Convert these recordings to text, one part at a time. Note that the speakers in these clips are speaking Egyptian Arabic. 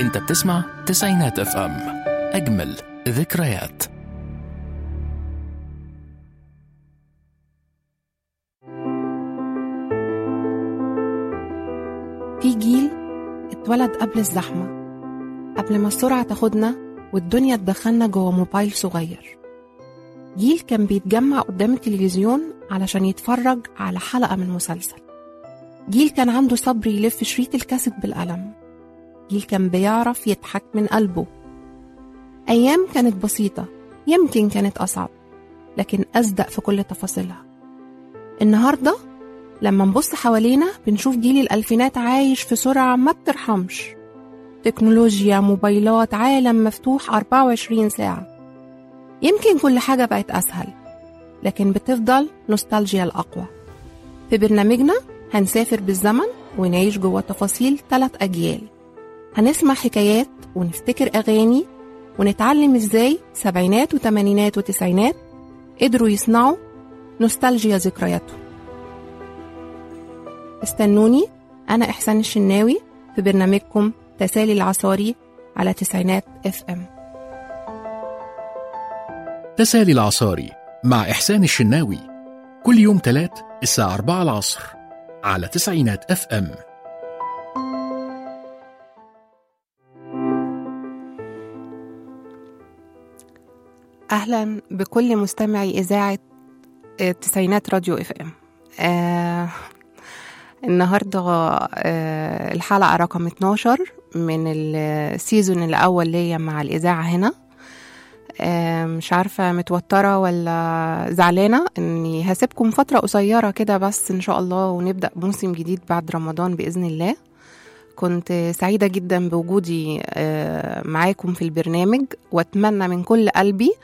انت بتسمع تسعينات اف ام اجمل ذكريات في جيل اتولد قبل الزحمة قبل ما السرعة تاخدنا والدنيا تدخلنا جوه موبايل صغير جيل كان بيتجمع قدام التلفزيون علشان يتفرج على حلقة من مسلسل جيل كان عنده صبر يلف شريط الكاسيت بالقلم جيل كان بيعرف يضحك من قلبه أيام كانت بسيطة يمكن كانت أصعب لكن أصدق في كل تفاصيلها النهاردة لما نبص حوالينا بنشوف جيل الألفينات عايش في سرعة ما بترحمش تكنولوجيا موبايلات عالم مفتوح 24 ساعة يمكن كل حاجة بقت أسهل لكن بتفضل نوستالجيا الأقوى في برنامجنا هنسافر بالزمن ونعيش جوه تفاصيل ثلاث أجيال هنسمع حكايات ونفتكر أغاني ونتعلم إزاي سبعينات وتمانينات وتسعينات قدروا يصنعوا نوستالجيا ذكرياتهم استنوني أنا إحسان الشناوي في برنامجكم تسالي العصاري على تسعينات اف ام تسالي العصاري مع إحسان الشناوي كل يوم تلات الساعة 4 العصر على تسعينات اف ام أهلا بكل مستمعي إذاعة آه، تسعينات راديو اف ام آه النهاردة آه الحلقة رقم 12 من السيزون الأول ليا مع الإذاعة هنا آه مش عارفة متوترة ولا زعلانة إني هسيبكم فترة قصيرة كده بس إن شاء الله ونبدأ موسم جديد بعد رمضان بإذن الله كنت سعيدة جدا بوجودي آه، معاكم في البرنامج واتمنى من كل قلبي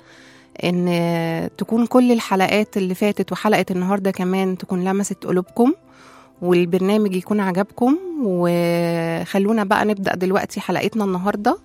ان تكون كل الحلقات اللي فاتت وحلقة النهاردة كمان تكون لمست قلوبكم والبرنامج يكون عجبكم وخلونا بقى نبدأ دلوقتي حلقتنا النهاردة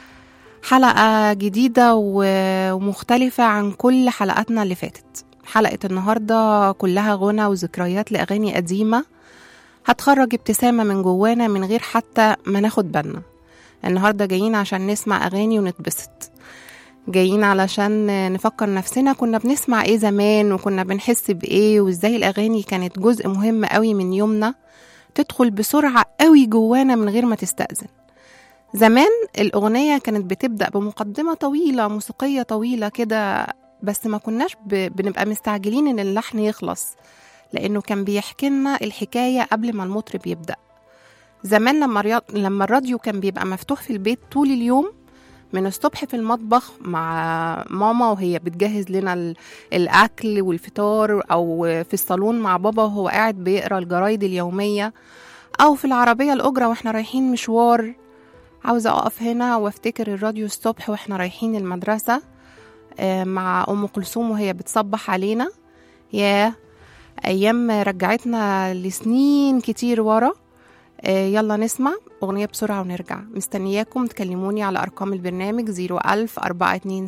حلقة جديدة و- ومختلفة عن كل حلقاتنا اللي فاتت حلقة النهاردة كلها غنى وذكريات لأغاني قديمة هتخرج ابتسامة من جوانا من غير حتى ما ناخد بالنا النهاردة جايين عشان نسمع أغاني ونتبسط جايين علشان نفكر نفسنا كنا بنسمع ايه زمان وكنا بنحس بايه وازاي الاغاني كانت جزء مهم قوي من يومنا تدخل بسرعة قوي جوانا من غير ما تستأذن زمان الأغنية كانت بتبدأ بمقدمة طويلة موسيقية طويلة كده بس ما كناش ب- بنبقى مستعجلين إن اللحن يخلص لأنه كان بيحكي لنا الحكاية قبل ما المطرب يبدأ زمان لما الرياض... لما الراديو كان بيبقى مفتوح في البيت طول اليوم من الصبح في المطبخ مع ماما وهي بتجهز لنا ال- الأكل والفطار أو في الصالون مع بابا وهو قاعد بيقرأ الجرايد اليومية أو في العربية الأجرة وإحنا رايحين مشوار عاوزة أقف هنا وافتكر الراديو الصبح وإحنا رايحين المدرسة آه، مع أم كلثوم وهي بتصبح علينا ياه أيام رجعتنا لسنين كتير ورا آه، يلا نسمع أغنية بسرعة ونرجع مستنياكم تكلموني على أرقام البرنامج 01000 427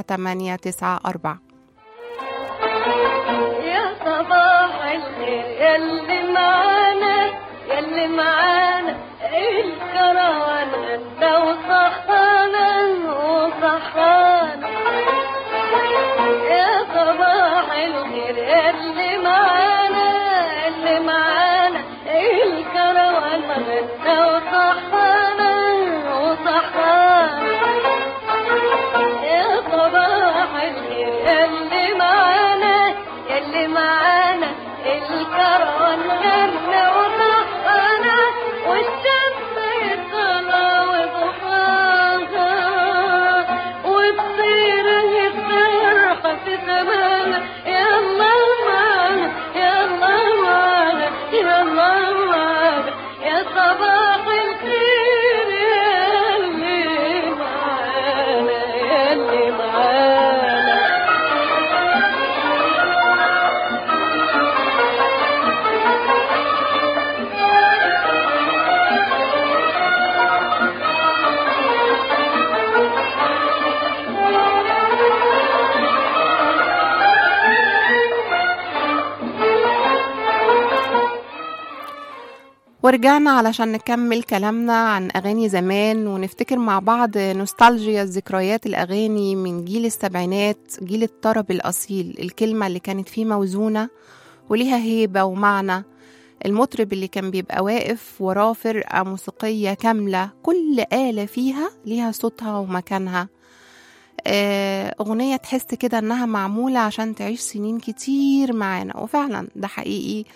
894 يا صباح الخير يلي معانا يلي معانا الكروان غدا وصحانا وصحانا يا صباح الخير يلي معانا يلي معانا الكروان غدا وصحانا وصحانا يا صباح الخير يلي معانا يلي معانا الكروان غنى وصحانا والشمس يطلع وضحاها والطير يفرح في سمانا يلا معانا يلا معانا يلا معانا يا صباح الخير يلي معانا يلي معانا ورجعنا علشان نكمل كلامنا عن أغاني زمان ونفتكر مع بعض نوستالجيا ذكريات الأغاني من جيل السبعينات جيل الطرب الأصيل الكلمة اللي كانت فيه موزونة وليها هيبة ومعنى المطرب اللي كان بيبقى واقف وراه فرقة موسيقية كاملة كل آلة فيها ليها صوتها ومكانها آه، أغنية تحس كده إنها معمولة عشان تعيش سنين كتير معانا وفعلا ده حقيقي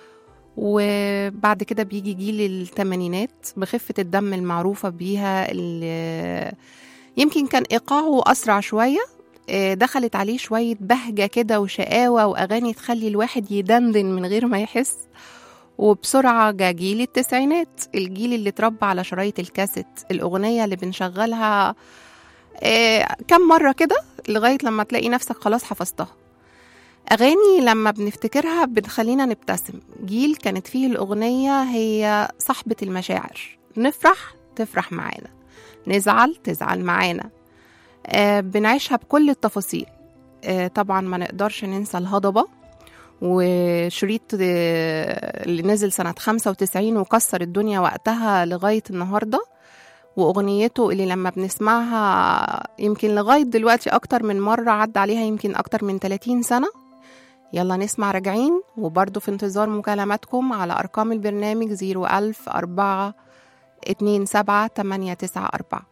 وبعد كده بيجي جيل الثمانينات بخفة الدم المعروفة بيها اللي يمكن كان إيقاعه أسرع شوية آه، دخلت عليه شوية بهجة كده وشقاوة وأغاني تخلي الواحد يدندن من غير ما يحس وبسرعة جا جيل التسعينات الجيل اللي اتربى على شرايط الكاسيت الأغنية اللي بنشغلها آه، كم مرة كده لغاية لما تلاقي نفسك خلاص حفظتها أغاني لما بنفتكرها بتخلينا نبتسم جيل كانت فيه الأغنية هي صاحبة المشاعر نفرح تفرح معانا نزعل تزعل معانا آه بنعيشها بكل التفاصيل آه طبعا ما نقدرش ننسى الهضبة وشريط آه اللي نزل سنة 95 وكسر الدنيا وقتها لغاية النهاردة وأغنيته اللي لما بنسمعها يمكن لغاية دلوقتي أكتر من مرة عدى عليها يمكن أكتر من 30 سنة يلا نسمع راجعين وبرضه في انتظار مكالماتكم على أرقام البرنامج 01000 4 2 7 8 9 4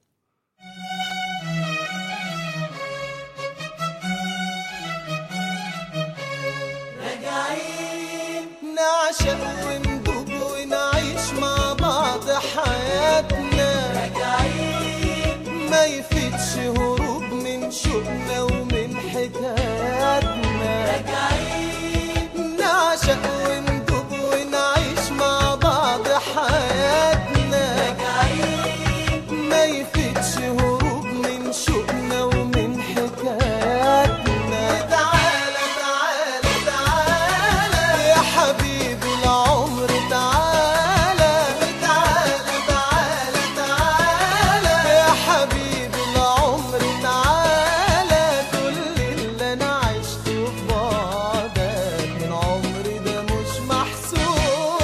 نعشق وندوب ونعيش مع بعض حياتنا راجعين ما يفيدش هروب من شوقنا ومن حكاياتنا راجعين نعشق وندوب ونعيش مع بعض حياتنا راجعين ما يفيدش هروب من شوقنا ومن حكاياتنا تعالى تعالى تعالى يا حبيبي العمر تعالى تعالى تعالى تعالى يا حبيبي العمر تعالى كل اللي انا عشته في بعدك من عمري ده مش محسوب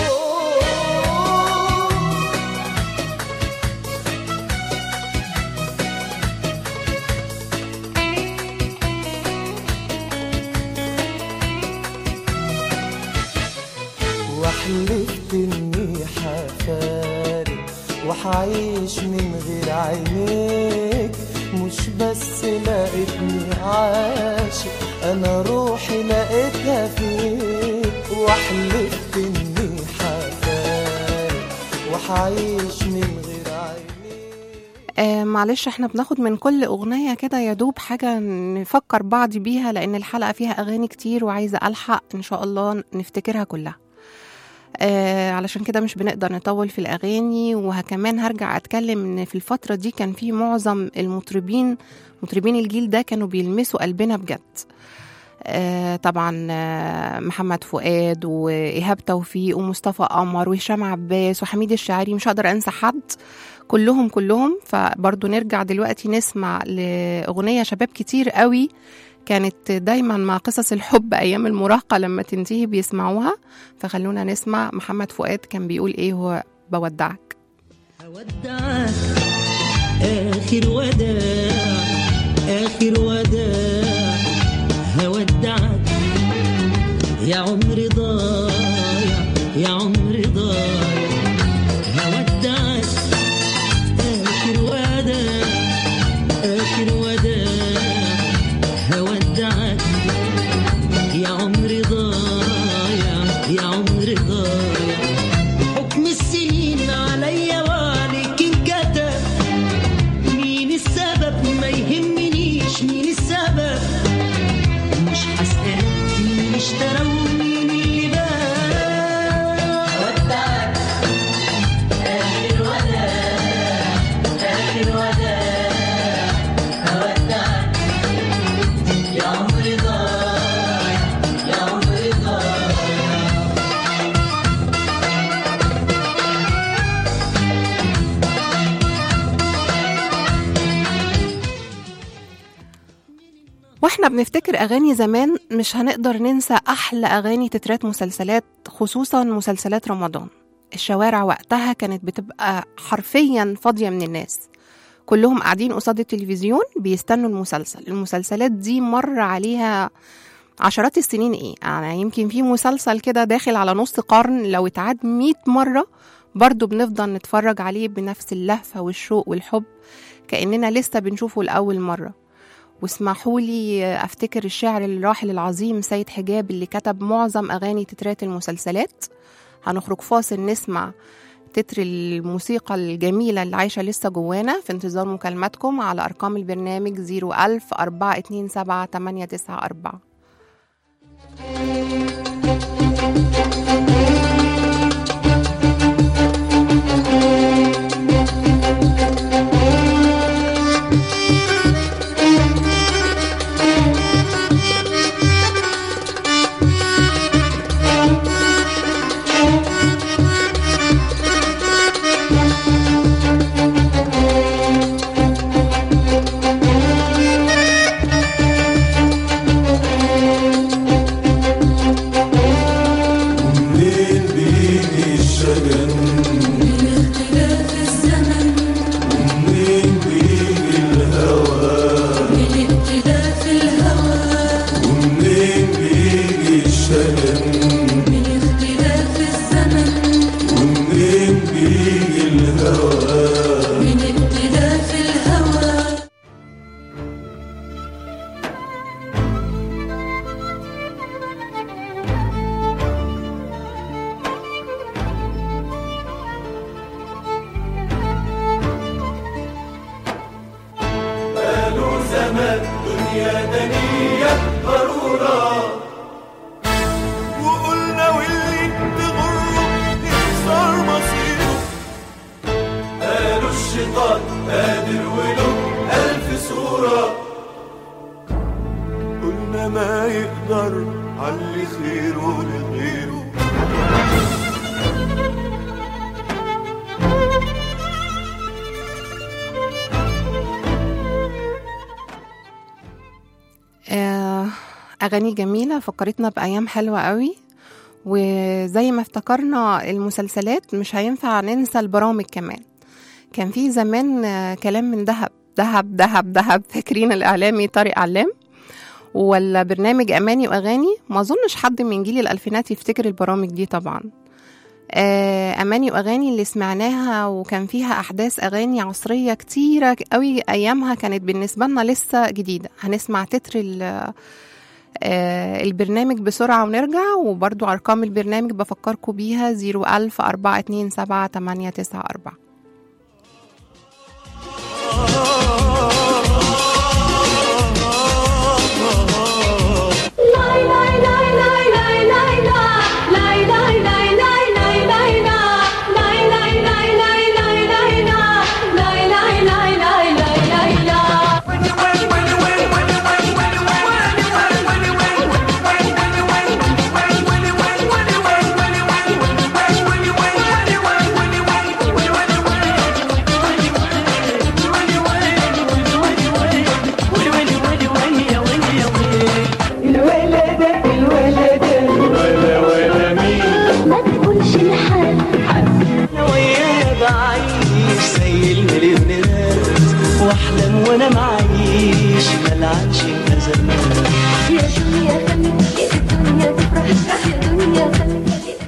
وحلفت اني حفارق وحعيش من غير عينيك مش بس لقيتني عاشق انا روحي لقيتها فيك وحلفت اني حفارق وحعيش من غير عينيك آه معلش احنا بناخد من كل أغنية كده يا دوب حاجة نفكر بعض بيها لأن الحلقة فيها أغاني كتير وعايزة ألحق إن شاء الله نفتكرها كلها آه علشان كده مش بنقدر نطول في الأغاني وكمان هرجع أتكلم إن في الفترة دي كان في معظم المطربين مطربين الجيل ده كانوا بيلمسوا قلبنا بجد آه طبعا آه محمد فؤاد وإيهاب توفيق ومصطفى قمر وهشام عباس وحميد الشاعري مش هقدر أنسى حد كلهم كلهم فبرضو نرجع دلوقتي نسمع لأغنية شباب كتير قوي كانت دايما مع قصص الحب أيام المراهقة لما تنتهي بيسمعوها فخلونا نسمع محمد فؤاد كان بيقول إيه هو بودعك هودعك آخر وداع آخر وداع هودعك يا عمري ضايع يا عمري ضايع هودعك آخر وداع آخر وداع هودعك يا عمري ضايع يا عمري ضايع حكم السنين عليا وعليك انكتب مين السبب ما يهمنيش مين السبب مش هسأل مين اشترى ومين اللي باع ودعك آخر وداع آخر وداع هودعك يا عمري ضايع يا عمري ضايع واحنا بنفتكر اغاني زمان مش هنقدر ننسى احلى اغاني تترات مسلسلات خصوصا مسلسلات رمضان الشوارع وقتها كانت بتبقى حرفيا فاضية من الناس كلهم قاعدين قصاد التلفزيون بيستنوا المسلسل المسلسلات دي مر عليها عشرات السنين ايه يعني يمكن في مسلسل كده داخل على نص قرن لو اتعاد مئة مرة برضو بنفضل نتفرج عليه بنفس اللهفة والشوق والحب كأننا لسه بنشوفه لأول مرة واسمحوا لي افتكر الشاعر الراحل العظيم سيد حجاب اللي كتب معظم اغاني تترات المسلسلات هنخرج فاصل نسمع تتر الموسيقى الجميلة اللي عايشة لسه جوانا في انتظار مكالماتكم على أرقام البرنامج 01000 427 894 منين بيجي الشجن اختلاف الزمن ومنين بيجي الهوى من اختلاف الهوى ومنين بيجي الشجن من اختلاف الزمن ومنين بيجي الهوى من اختلاف الهوى قالوا زمان دنيا دنيا ضرورة وقلنا واللي تغره يخسر مصيره قالوا الشيطان قادر وله ألف صورة قلنا ما يقدر علي خيره لغيره آه، أغاني جميلة فكرتنا بأيام حلوة قوي وزي ما افتكرنا المسلسلات مش هينفع ننسى البرامج كمان كان في زمان آه، كلام من دهب دهب دهب دهب فاكرين الإعلامي طارق علام ولا برنامج أماني وأغاني ما أظنش حد من جيل الألفينات يفتكر البرامج دي طبعا آه، أماني وأغاني اللي سمعناها وكان فيها أحداث أغاني عصرية كتيرة قوي أيامها كانت بالنسبة لنا لسه جديدة هنسمع تتر ال- آه، البرنامج بسرعة ونرجع وبرضو أرقام البرنامج بفكركم بيها 01000 427 894 ما تقولش لحد ويانا بعيش زي المليونيرات واحلم وانا معيش ملعنش الازمات يا دنيا خليك الدنيا تفرح يا دنيا خليك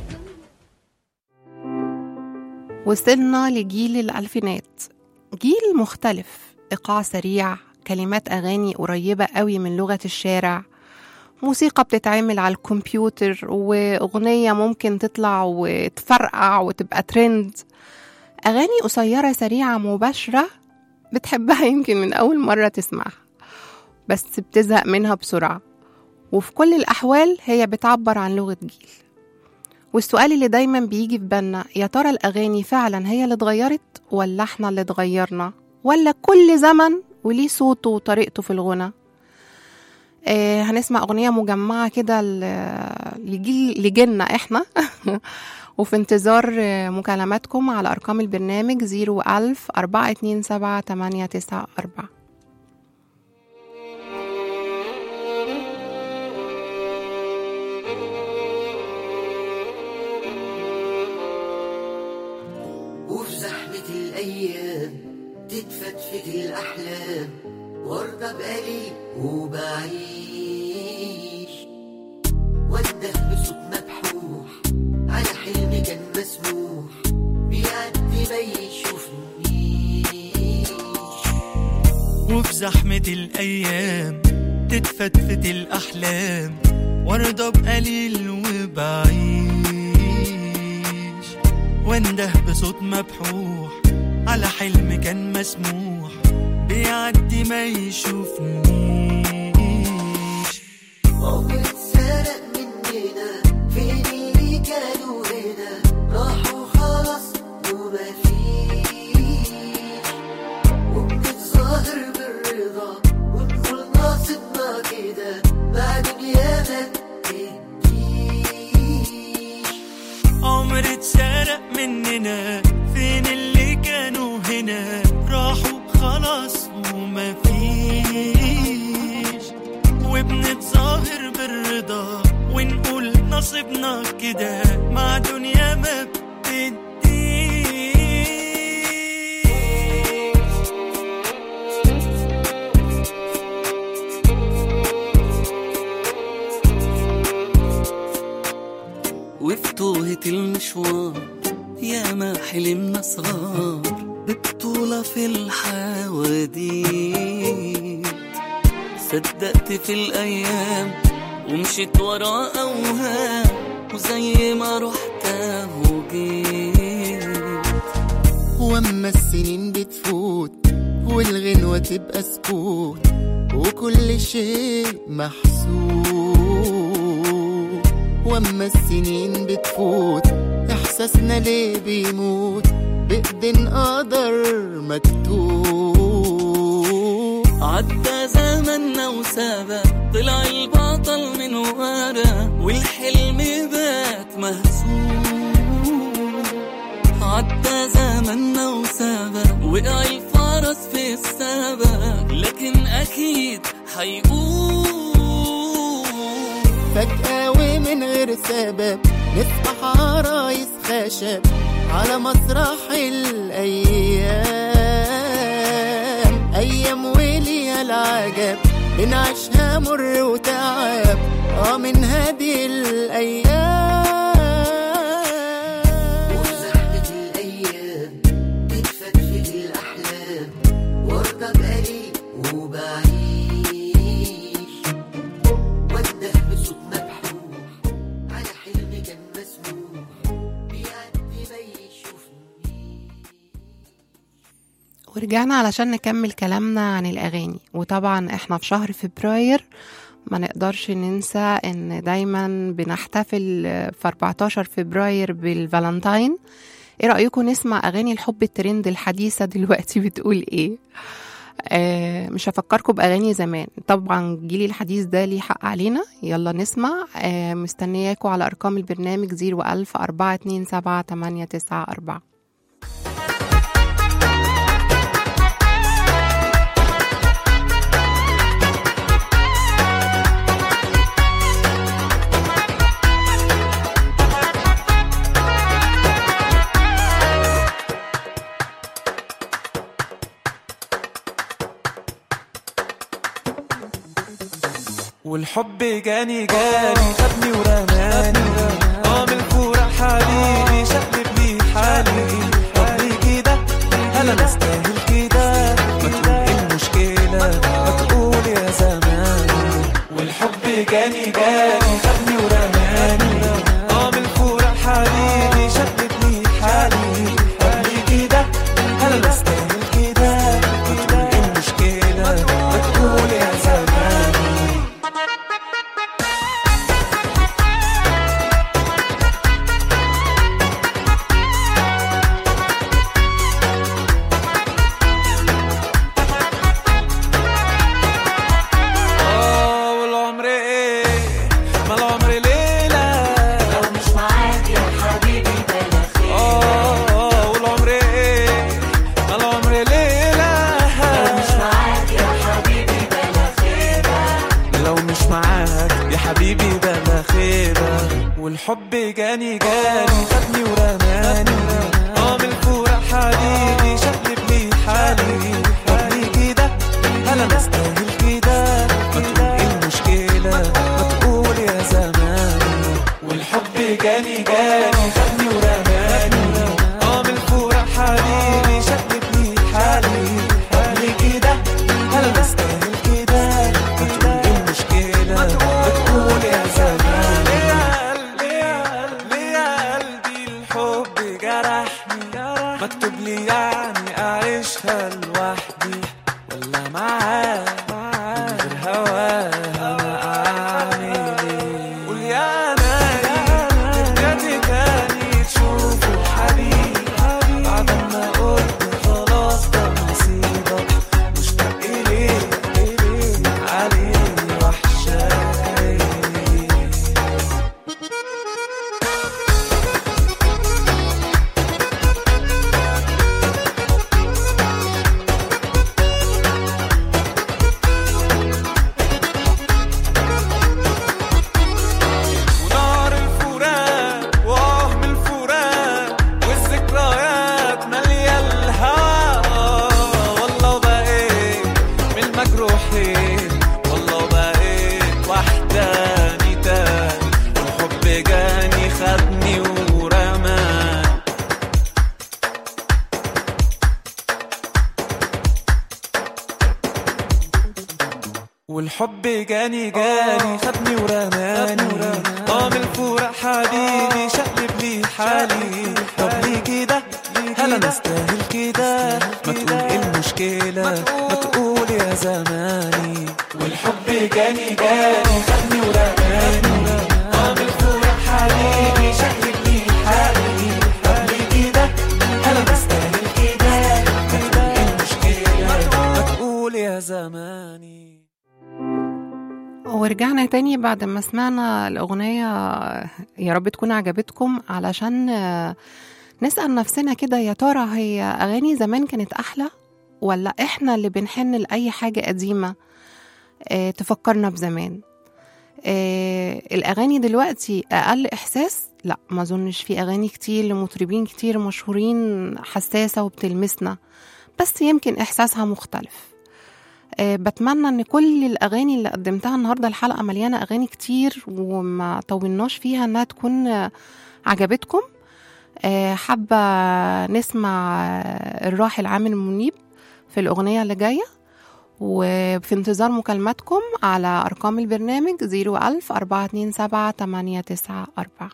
وصلنا لجيل الألفينات جيل مختلف إيقاع سريع كلمات أغاني قريبة قوي من لغة الشارع موسيقى بتتعمل على الكمبيوتر وأغنية ممكن تطلع وتفرقع وتبقى ترند أغاني قصيرة سريعة مباشرة بتحبها يمكن من أول مرة تسمعها بس بتزهق منها بسرعة وفي كل الأحوال هي بتعبر عن لغة جيل والسؤال اللي دايما بيجي في بالنا يا ترى الأغاني فعلا هي اللي اتغيرت ولا احنا اللي اتغيرنا ولا كل زمن وليه صوته وطريقته في الغنى آه هنسمع أغنية مجمعة كده ل- لجيل لجيلنا احنا وفي انتظار آه، مكالماتكم على أرقام البرنامج 01000 427 894 قالوا وزحمة الأيام تتفتفت الأحلام وارضى بقليل وبعيش وانده بصوت مبحوح على حلم كان مسموح بيعدي ما يشوفنيش وفي زحمة الأيام تتفتفت الأحلام وارضى بقليل وبعيش وانده بصوت مبحوح على حلم كان مسموح بيعدي ما يشوفنيش عمر اتسرق مننا فين اللي كانوا هنا راحوا خلاص وما فيش وبنتظاهر بالرضا ونقول ناصبنا كده بعد دنيا ما بتديش عمر اتسرق مننا فين اللي كانوا هنا راحوا خلاص وما فيش وبنتظاهر بالرضا ونقول نصيبنا كده مع دنيا ما بتديش وفي توهة المشوار يا ما حلمنا صغار ببطولة في الحواديت صدقت في الأيام ومشيت ورا أوهام وزي ما رحت وجيت واما السنين بتفوت والغنوة تبقى سكوت وكل شيء محسوب واما السنين بتفوت احساسنا ليه بيموت بإيدين قدر مكتوب عدى زمننا وسابق طلع البطل من ورا والحلم بات مهزوم عدى زمننا وسابق وقع الفرس في السبق لكن أكيد حيقوم فجأة ومن غير سبب نصبح عرايس خشب على مسرح الأيام أيام وليها العجب بنعيشها مر وتعب اه من هذه الأيام وزحمة الأيام تتفتفت الأحلام وارضى بقليل وبعيش وانده بصوت مبحوح على حلم كان مسموح بيعدي ما يشوفني ورجعنا علشان نكمل كلامنا عن الأغاني وطبعا احنا في شهر فبراير ما نقدرش ننسى ان دايما بنحتفل في 14 فبراير بالفالنتاين ايه رأيكم نسمع اغاني الحب الترند الحديثة دلوقتي بتقول ايه آه مش هفكركم بأغاني زمان طبعا جيل الحديث ده ليه حق علينا يلا نسمع آه مستنياكم على أرقام البرنامج 01000 427 894 والحب جاني جاني خدني ورماني اه من الفورة حبيبي شقلب لي حالي حبي كده هلا انا استاهل كده ما تقول ايه المشكلة ما تقول يا زمان والحب جاني جاني خدني ورماني اه من الفورة حبيبي شقلب لي حالي حبي كده هلا انا استاهل كده ما تقول ايه المشكلة ما تقول يا زمان اه والعمر ايه ما العمر ليلة لو مش معاك يا حبيبي بلا خير اه والعمر ايه ما العمر ليلة لو مش معاك يا حبيبي بلا خيبة لو مش معاك يا حبيبي بلا خيبة والحب جاني جاني خدني ورماني اه من الفورة حبيبي الحب جرحني مكتوب لي يعني اعيشها لوحدي ولا معاه من غير هواه انا اعمل ايه قول يا نايم ترجعي تاني تشوف الحبيب بعد ما قلت خلاص ده نصيبك مشتاق اليه عليه وحشاني ونار الفراق وهم الفراق والذكريات مالية الهوا والله بقيت من المجروحين والله بقيت وحداني تاني الحب جاني خدني ورماني والحب جاني جاني خدني ورماني طعم الفرح حبيبي شقلب لي حالي طب ليه كده هل انا استاهل كده ما تقول ايه المشكلة ما تقول يا زماني والحب جاني جاني خدني ورماني طعم الفرح حبيبي شقلب لي حالي طب ليه كده هل انا استاهل كده ما تقول ايه المشكلة ما تقول يا زماني ورجعنا تاني بعد ما سمعنا الأغنية يا رب تكون عجبتكم علشان آه، نسأل نفسنا كده يا ترى هي أغاني زمان كانت أحلى ولا إحنا اللي بنحن لأي حاجة قديمة آه، تفكرنا بزمان آه، الأغاني دلوقتي أقل إحساس لا ما أظنش في أغاني كتير لمطربين كتير مشهورين حساسة وبتلمسنا بس يمكن إحساسها مختلف آه، بتمنى ان كل الاغاني اللي قدمتها النهارده الحلقه مليانه اغاني كتير وما طولناش فيها انها تكون آه، عجبتكم آه، حابه نسمع آه، الراحل عامر منيب في الاغنيه اللي جايه وفي انتظار مكالماتكم على ارقام البرنامج 01000 427 894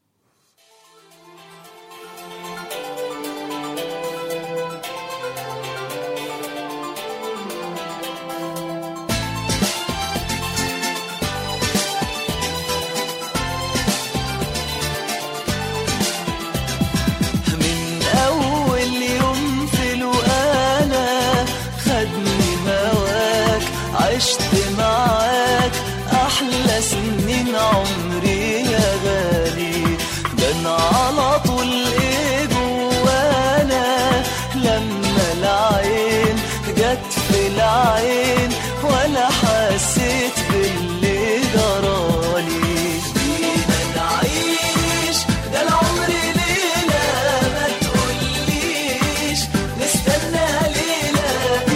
من أول يوم في الوقالة خدني هواك عشت معاك أحلى سنين عمري يا غالي ده أنا على طول إيه جوانا لما العين جت في العين ولا حسيت باللي جرالي بينا نعيش ده العمر ليلة ما تقوليش نستنى ليلة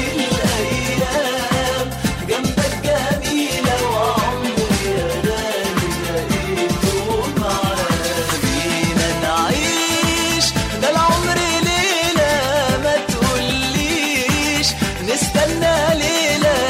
الأيام جنبك جميلة وعمري يا غالي لقيته معاك بينا نعيش ده العمر ليلة ما تقوليش نستنى ليلة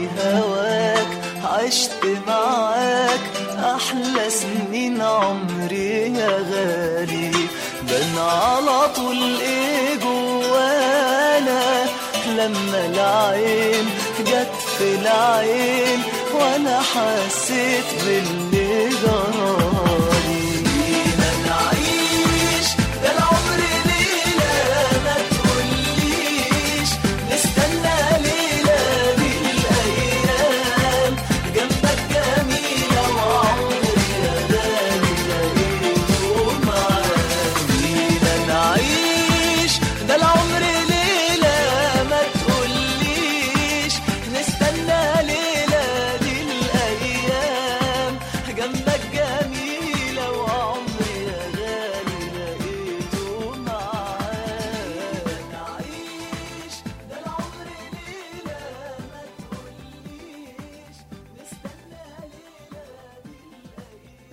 هواك عشت معاك أحلى سنين عمري يا غالي بان على طول ايه جوانا لما العين جت في العين وانا حسيت باللي جرالي لينا نعيش ده العمر ليلة ما تقوليش نستنى ليلة دي الأيام جنبك جميلة وعمري يا غالي لقيته معاك لينا نعيش ده العمر ليلة ما تقوليش نستنى ليلة دي الأيام جنبك جميلة وعمري يا غالي لقيته معاك نعيش ده العمر ليلة ما تقوليش نستنى ليلة دي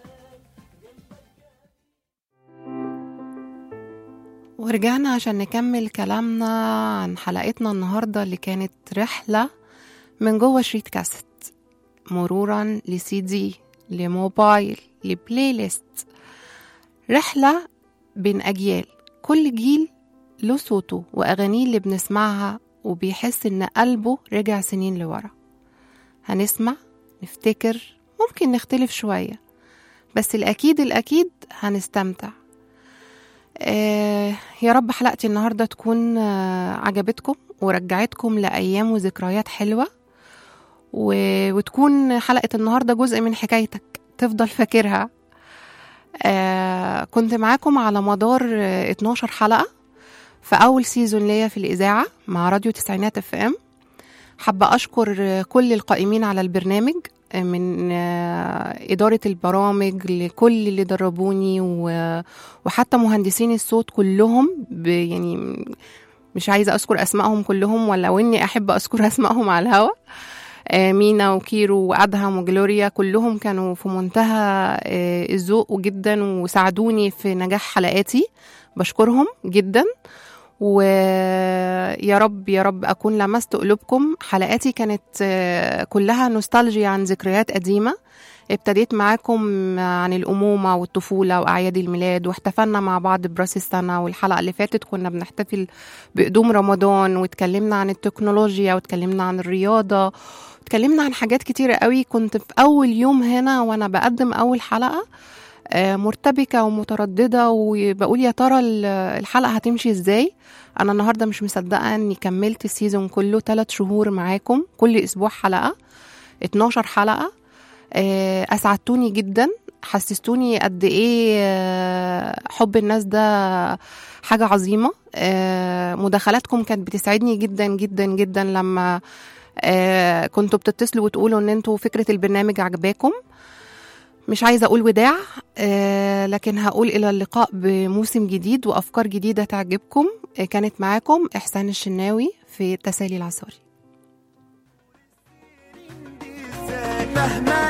ورجعنا عشان نكمل كلامنا عن حلقتنا النهاردة اللي كانت رحلة من جوه شريط كاسيت مرورا لسي دي لموبايل لبلاي ليست رحلة بين أجيال كل جيل له صوته وأغانيه اللي بنسمعها وبيحس إن قلبه رجع سنين لورا هنسمع نفتكر ممكن نختلف شوية بس الأكيد الأكيد هنستمتع آه يا رب حلقتي النهارده تكون آه عجبتكم ورجعتكم لايام وذكريات حلوه و... وتكون حلقه النهارده جزء من حكايتك تفضل فاكرها آه كنت معاكم على مدار آه 12 حلقه في اول سيزون ليا في الاذاعه مع راديو تسعينات اف ام حابه اشكر آه كل القائمين على البرنامج من إدارة البرامج لكل اللي دربوني وحتى مهندسين الصوت كلهم يعني مش عايزة أذكر أسمائهم كلهم ولو إني أحب أذكر أسمائهم على الهوا مينا وكيرو وأدهم وجلوريا كلهم كانوا في منتهى الذوق جدا وساعدوني في نجاح حلقاتي بشكرهم جدا ويا رب يا رب أكون لمست قلوبكم حلقاتي كانت كلها نوستالجيا عن ذكريات قديمة ابتديت معاكم عن الأمومة والطفولة وأعياد الميلاد واحتفلنا مع بعض براس السنة والحلقة اللي فاتت كنا بنحتفل بقدوم رمضان واتكلمنا عن التكنولوجيا واتكلمنا عن الرياضة اتكلمنا عن حاجات كتيرة قوي كنت في أول يوم هنا وأنا بقدم أول حلقة مرتبكة ومترددة وبقول يا ترى الحلقة هتمشي ازاي أنا النهاردة مش مصدقة أني كملت السيزون كله ثلاث شهور معاكم كل أسبوع حلقة 12 حلقة أسعدتوني جدا حسستوني قد إيه حب الناس ده حاجة عظيمة مداخلاتكم كانت بتسعدني جدا جدا جدا لما كنتوا بتتصلوا وتقولوا ان انتوا فكرة البرنامج عجباكم مش عايزة أقول وداع آه لكن هقول إلى اللقاء بموسم جديد وأفكار جديدة تعجبكم آه كانت معاكم إحسان الشناوي في تسالي العصاري مهما